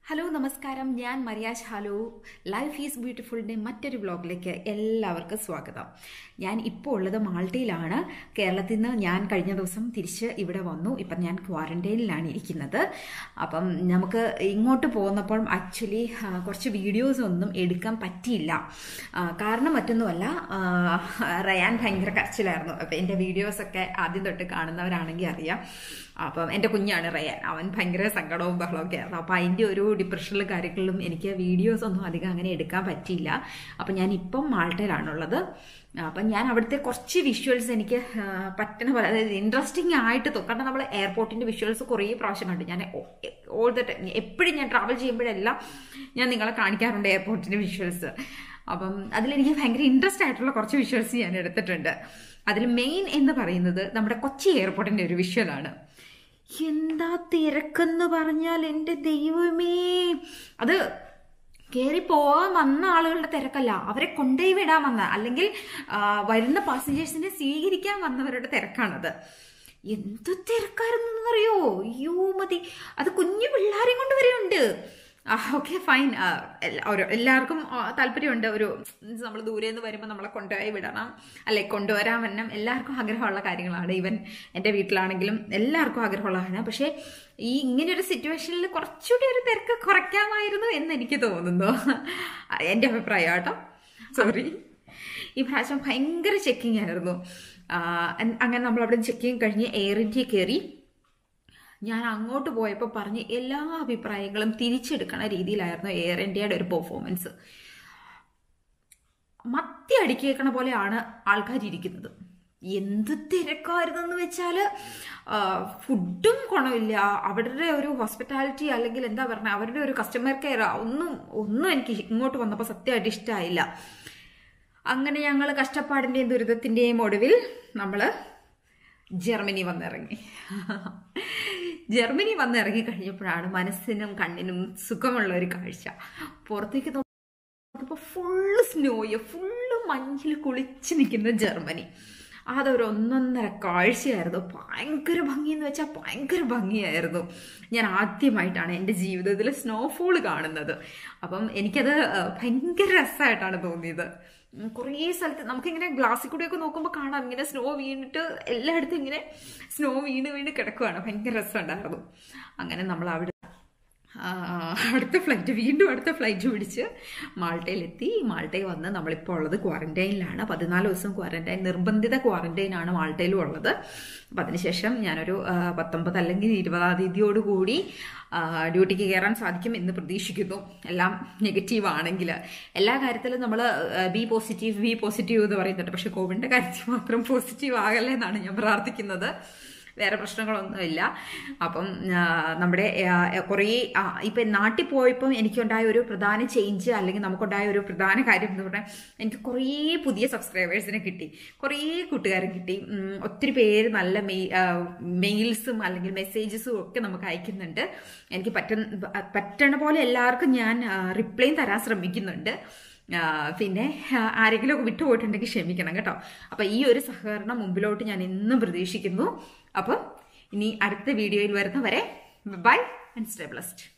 hello നമസ്കാരം ഞാൻ മരിയാജ് ഹലോ ലൈഫ് ഈസ് ബ്യൂട്ടിഫുളിൻ്റെ മറ്റൊരു വ്ലോഗിലേക്ക് എല്ലാവർക്കും സ്വാഗതം ഞാൻ ഇപ്പോൾ ഉള്ളത് മാൾട്ടയിലാണ് കേരളത്തിൽ നിന്ന് ഞാൻ കഴിഞ്ഞ ദിവസം തിരിച്ച് ഇവിടെ വന്നു ഇപ്പം ഞാൻ ക്വാറന്റൈനിലാണ് ഇരിക്കുന്നത് അപ്പം നമുക്ക് ഇങ്ങോട്ട് പോകുന്നപ്പോൾ ആക്ച്വലി കുറച്ച് വീഡിയോസ് ഒന്നും എടുക്കാൻ പറ്റിയില്ല ആ, കാരണം മറ്റൊന്നുമല്ല ആ, റയാൻ ഭയങ്കര കരച്ചിലായിരുന്നു അപ്പം എൻ്റെ വീഡിയോസൊക്കെ ആദ്യം തൊട്ട് കാണുന്നവരാണെങ്കിൽ അറിയാം അപ്പം എൻ്റെ കുഞ്ഞാണ് റയാൻ അവൻ ഭയങ്കര സങ്കടവും ബഹളവും ഒക്കെ ആയിരുന്നു അപ്പം അതിൻ്റെ ഒരു ഡിപ്രഷനിലും കാര്യങ്ങളിലും എനിക്ക് വീഡിയോസ് ഒന്നും അധികം അങ്ങനെ എടുക്കാൻ പറ്റിയില്ല അപ്പം ഞാൻ ഇപ്പം മാൾട്ടയിലാണുള്ളത് അപ്പം ഞാൻ അവിടുത്തെ കുറച്ച് വിഷ്വൽസ് എനിക്ക് ആ, പറ്റണ പോലെ അതായത് ഇൻട്രസ്റ്റിംഗ് ആയിട്ട് തോന്നും കാരണം നമ്മൾ എയർപോർട്ടിൻ്റെ വിഷ്വൽസ് കുറേ പ്രാവശ്യം കണ്ടു ഞാൻ ഓൾ ദ ടൈം എപ്പോഴും ഞാൻ ട്രാവൽ ചെയ്യുമ്പോഴെല്ലാം ഞാൻ നിങ്ങളെ കാണിക്കാറുണ്ട് എയർപോർട്ടിൻ്റെ വിഷ്വൽസ് അപ്പം അതിലെനിക്ക് ഭയങ്കര ഇൻട്രസ്റ്റ് ആയിട്ടുള്ള കുറച്ച് വിഷ്വൽസ് ഞാൻ എടുത്തിട്ടുണ്ട് അതിൽ മെയിൻ എന്ന് പറയുന്നത് നമ്മുടെ കൊച്ചി എയർപോർട്ടിൻ്റെ ഒരു വിഷ്വലാണ് എന്താ തിരക്കെന്ന് പറഞ്ഞാൽ എൻ്റെ ദൈവമേ അത് കയറി പോകാൻ വന്ന ആളുകളുടെ തിരക്കല്ല അവരെ കൊണ്ടുപോയി വിടാൻ വന്ന അല്ലെങ്കിൽ ആ, വരുന്ന പാസഞ്ചേഴ്സിനെ സ്വീകരിക്കാൻ വന്നവരുടെ തിരക്കാണത് എന്ത് തിരക്കായിരുന്നു അറിയോ അയ്യോ മതി അത് കുഞ്ഞു പിള്ളേരെയും കൊണ്ട് വരെയുണ്ട് ഓക്കെ ഫൈൻ ഒരു എല്ലാവർക്കും ആ, താല്പര്യമുണ്ട് ഒരു നമ്മൾ ദൂരെ നിന്ന് വരുമ്പോൾ നമ്മളെ കൊണ്ടുപോയി വിടണം അല്ലെ കൊണ്ടുവരാൻ വരണം എല്ലാവർക്കും ആഗ്രഹമുള്ള കാര്യങ്ങളാണ് ഈവൻ എൻ്റെ വീട്ടിലാണെങ്കിലും എല്ലാവർക്കും ആഗ്രഹമുള്ളതാണ് പക്ഷേ ഈ ഇങ്ങനെ ഒരു സിറ്റുവേഷനിൽ കുറച്ചുകൂടി ഒരു തിരക്ക് കുറയ്ക്കാമായിരുന്നു എന്ന് എനിക്ക് തോന്നുന്നു എൻ്റെ അഭിപ്രായം കേട്ടോ സോറി ഈ പ്രാവശ്യം ഭയങ്കര ചെക്കിംഗ് ആയിരുന്നു ആ, അൻ- അങ്ങനെ നമ്മൾ അവിടെ ചെക്കിങ് കഴിഞ്ഞ് എയർ ഇന്ത്യ കയറി ഞാൻ അങ്ങോട്ട് പോയപ്പോൾ പറഞ്ഞ് എല്ലാ അഭിപ്രായങ്ങളും തിരിച്ചെടുക്കണ രീതിയിലായിരുന്നു എയർ ഇന്ത്യയുടെ ഒരു പെർഫോമൻസ് മത്തി അടിക്കേക്കണ പോലെയാണ് ആൾക്കാർ ഇരിക്കുന്നത് എന്ത് തിരക്കായിരുന്നെന്ന് വെച്ചാൽ ഫുഡും ഗുണമില്ല അവരുടെ ഒരു ഹോസ്പിറ്റാലിറ്റി അല്ലെങ്കിൽ എന്താ പറയുക അവരുടെ ഒരു കസ്റ്റമർ കെയർ ഒന്നും ഒന്നും എനിക്ക് ഇങ്ങോട്ട് വന്നപ്പോൾ സത്യമായിട്ട് ഇഷ്ടമായില്ല അങ്ങനെ ഞങ്ങൾ കഷ്ടപ്പാടിൻ്റെയും ദുരിതത്തിൻ്റെയും ഒടുവിൽ നമ്മൾ ജർമ്മനി വന്നിറങ്ങി ജർമ്മനി വന്നിറങ്ങി കഴിഞ്ഞപ്പോഴാണ് മനസ്സിനും കണ്ണിനും സുഖമുള്ള ഒരു കാഴ്ച പുറത്തേക്ക് നോക്കിയപ്പോൾ ഫുള്ള് സ്നോയ് ഫുള്ള് മഞ്ഞിൽ കുളിച്ച് നിൽക്കുന്ന ജർമ്മനി അതൊരു ഒന്നൊന്നര കാഴ്ചയായിരുന്നു ഭയങ്കര ഭംഗിയെന്ന് വെച്ചാൽ ഭയങ്കര ഭംഗിയായിരുന്നു ഞാൻ ആദ്യമായിട്ടാണ് എൻ്റെ ജീവിതത്തിൽ സ്നോഫോൾ കാണുന്നത് അപ്പം എനിക്കത് ആ, ഭയങ്കര രസമായിട്ടാണ് തോന്നിയത് ഉം, കുറേ സ്ഥലത്ത് നമുക്കിങ്ങനെ ഗ്ലാസ്സിൽ കൂടെയൊക്കെ നോക്കുമ്പോൾ കാണാം ഇങ്ങനെ സ്നോ വീണിട്ട് എല്ലായിടത്തും ഇങ്ങനെ സ്നോ വീണ് വീണ് കിടക്കുവാണ് ഭയങ്കര രസമുണ്ടായിരുന്നു അങ്ങനെ നമ്മൾ അവിടെ ആ, അടുത്ത ഫ്ലൈറ്റ് വീണ്ടും അടുത്ത ഫ്ലൈറ്റ് പിടിച്ച് മാൾട്ടയിലെത്തി മാൾട്ടയിൽ വന്ന് നമ്മളിപ്പോൾ ഉള്ളത് ക്വാറന്റൈനിലാണ് പതിനാല് ദിവസം ക്വാറന്റൈൻ നിർബന്ധിത ക്വാറന്റൈനാണ് മാൾട്ടയിലും ഉള്ളത് അപ്പം അതിനുശേഷം ഞാനൊരു ആ, പത്തൊമ്പത് അല്ലെങ്കിൽ ഇരുപതാം തീയതിയോടുകൂടി ആ, ഡ്യൂട്ടിക്ക് കയറാൻ സാധിക്കും എന്ന് പ്രതീക്ഷിക്കുന്നു എല്ലാം നെഗറ്റീവ് ആണെങ്കിൽ എല്ലാ കാര്യത്തിലും നമ്മൾ ബി പോസിറ്റീവ് ബി പോസിറ്റീവ് എന്ന് പറയുന്നുണ്ട് പക്ഷെ കോവിഡിൻ്റെ കാര്യത്തിൽ മാത്രം പോസിറ്റീവ് ആകല്ലേ എന്നാണ് ഞാൻ പ്രാർത്ഥിക്കുന്നത് വേറെ പ്രശ്നങ്ങളൊന്നുമില്ല അപ്പം ആ, നമ്മുടെ ആ, കുറേ ആ, ഇപ്പം നാട്ടിൽ പോയപ്പം എനിക്കുണ്ടായ ഒരു പ്രധാന ചേഞ്ച് അല്ലെങ്കിൽ നമുക്കുണ്ടായ ഒരു പ്രധാന കാര്യം എന്ന് പറഞ്ഞാൽ എനിക്ക് കുറേ പുതിയ സബ്സ്ക്രൈബേഴ്സിനെ കിട്ടി കുറേ കൂട്ടുകാരെ കിട്ടി ഉം, ഒത്തിരി പേര് നല്ല മെയ് മെയിൽസും അല്ലെങ്കിൽ മെസ്സേജസും ഒക്കെ നമുക്ക് അയക്കുന്നുണ്ട് എനിക്ക് പറ്റുന്ന പറ്റണ പോലെ എല്ലാവർക്കും ഞാൻ റിപ്ലൈയും തരാൻ ശ്രമിക്കുന്നുണ്ട് ആ, പിന്നെ ആ, ആരെങ്കിലും ഒക്കെ വിട്ടുപോയിട്ടുണ്ടെങ്കിൽ ക്ഷമിക്കണം കേട്ടോ അപ്പം ഈ ഒരു സഹകരണം മുമ്പിലോട്ട് ഞാൻ എന്നും പ്രതീക്ഷിക്കുന്നു അപ്പം ഇനി അടുത്ത വീഡിയോയിൽ വരുന്നവരെ ബൈ ആൻഡ് സ്റ്റേ ബ്ലസ്ഡ്